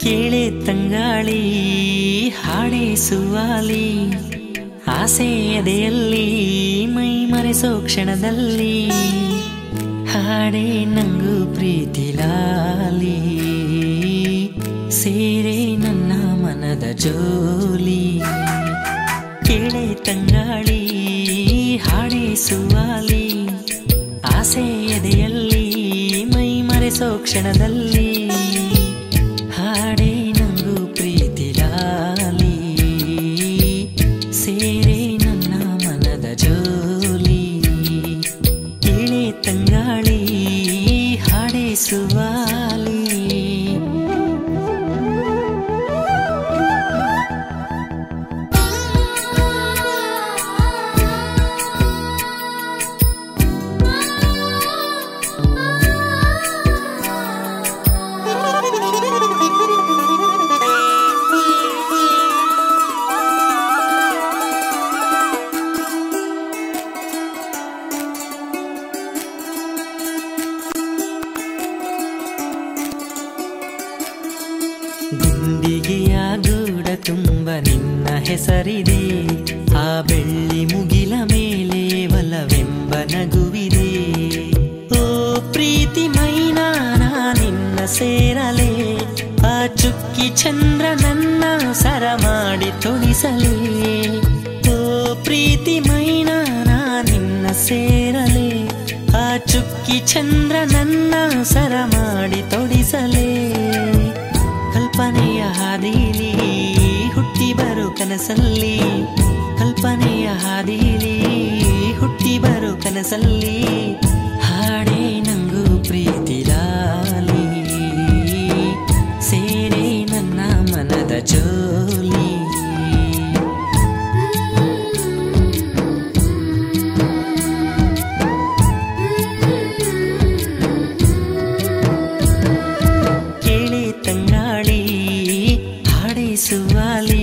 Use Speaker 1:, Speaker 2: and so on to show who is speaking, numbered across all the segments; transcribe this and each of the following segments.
Speaker 1: ಕೇಳೆ ತಂಗಾಳಿ ಹಾಡೆ ಸುವಾಲಿ ಆಸೆ ಎದೆಯಲ್ಲಿ ಮೈ ಮರೆಸೋ ಕ್ಷಣದಲ್ಲಿ ಹಾಡೆ ನಂಗು ಪ್ರೀತಿ ಲಾಲಿ ಸೇರೆ ನನ್ನ ಮನದ ಜೋಲಿ ಕೇಳೆ ತಂಗಾಳಿ ಹಾಡೆ ಸುವಾಲಿ ಆಸೆ ಎದೆಯಲ್ಲಿ ಮೈ ಮರೆಸೋ ಕ್ಷಣದಲ್ಲಿ ಹಾಡೆ ನಂಗು ಪ್ರೀತಿ ಲಾಲಿ ಸೇರೆ ನನ್ನ ಮನದ ಜೋಲಿ ಕೇಳೆ ತಂಗಾಳಿ ಹಾಡೆ ಸುವಾಲಿ ಗುಂಡಿಗೆಯ ಗೂಡ ತುಂಬ ನಿನ್ನ ಹೆಸರಿದೆ ಆ ಬೆಳ್ಳಿ ಮುಗಿಲ ಮೇಲೆ ಬಲವೆಂಬ ನಗುವಿದೆ ಓ ಪ್ರೀತಿ ಮೈನಾನ ನಿನ್ನ ಸೇರಲೆ ಆ ಚುಕ್ಕಿ ಚಂದ್ರ ನನ್ನ ಸರ ಮಾಡಿ ತೊಡಿಸಲೇ ಓ ಪ್ರೀತಿ ಮೈನಾನ ನಿನ್ನ ಸೇರಲೆ ಆ ಚುಕ್ಕಿ ಚಂದ್ರ ನನ್ನ ಸರ ಮಾಡಿ ತೊಡಿಸಲೇ ಕಲ್ಪನೆಯ ಹಾದಿಲಿ ಹುಟ್ಟಿ ಬರೋ ಕನಸಲ್ಲಿ ಕಲ್ಪನೆಯ ಹಾದಿಲಿ ಹುಟ್ಟಿ ಬರೋ ಕನಸಲ್ಲಿ ಹಾಡೇ ನಂಗು ಪ್ರೀತಿ ಲಾಲಿ ಸೇರೆ ನನ್ನ ಮನದ ಜೋಲಿ ಕೇಳಿ ತಂಗಾಳಿ ಹಾಡೆ ಸುವಾಲಿ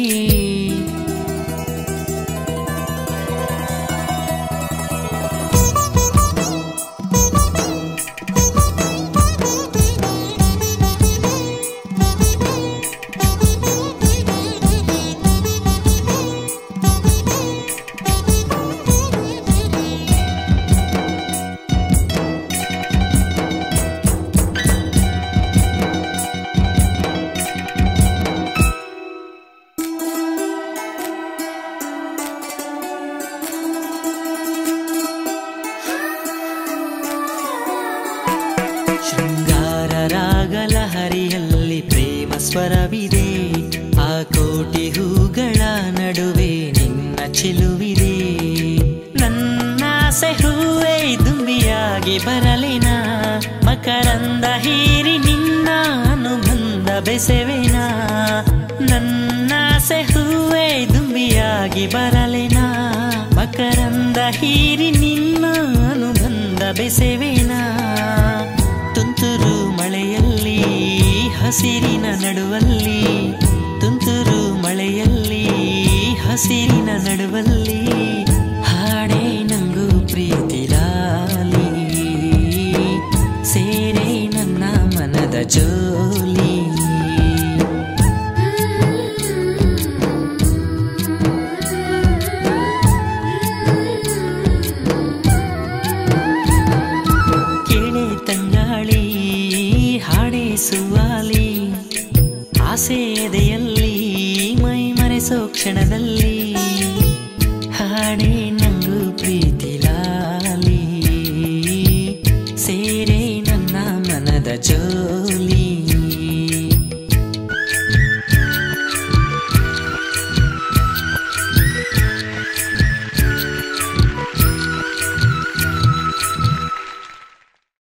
Speaker 1: ಶೃಂಗಾರ ರಾಗಲ ಹರಿಯಲ್ಲಿ ಪ್ರೇಮ ಸ್ವರವಿದೆ ಆ ಕೋಟಿ ಹೂಗಳ ನಡುವೆ ನಿನ್ನ ಚೆಲುವಿದೆ ನನ್ನಾಸೆ ಹೂವೇ ದುಂಬಿಯಾಗಿ ಬರಲಿನ ಮಕರಂದ ಹೀರಿ ನಿನ್ನ ಅನುಬಂಧ ಬೆಸೆವೆನ ನನ್ನಾಸೆ ಹೂವೇ ದುಂಬಿಯಾಗಿ ಬರಲಿನ ಮಕರಂದ ಹೀರಿ ನಿನ್ನ ಅನುಬಂಧ ಬೆಸೆವೆನಾ ತುಂತುರು ಮಳೆಯಲ್ಲಿ ಹಸಿರಿನ ನಡುವಲ್ಲಿ ತುಂತುರು ಮಳೆಯಲ್ಲಿ ಹಸಿರಿನ ನಡುವಲ್ಲಿ ಹಾಡೇ ನಂಗು ಪ್ರೀತಿ ಲಾಲಿ ಸೇರೆ ನನ್ನ ಮನದ ಜೋಲಿ ಕೇಳೆ ತಂಗಾಳಿ ಹಾಡೆ ಸುವಾಲಿ ಆಸೆ ಎದೆಯಲ್ಲಿ ಮೈ ಮರೆಸೋ ಕ್ಷಣದಲ್ಲಿ ಹಾಡೇ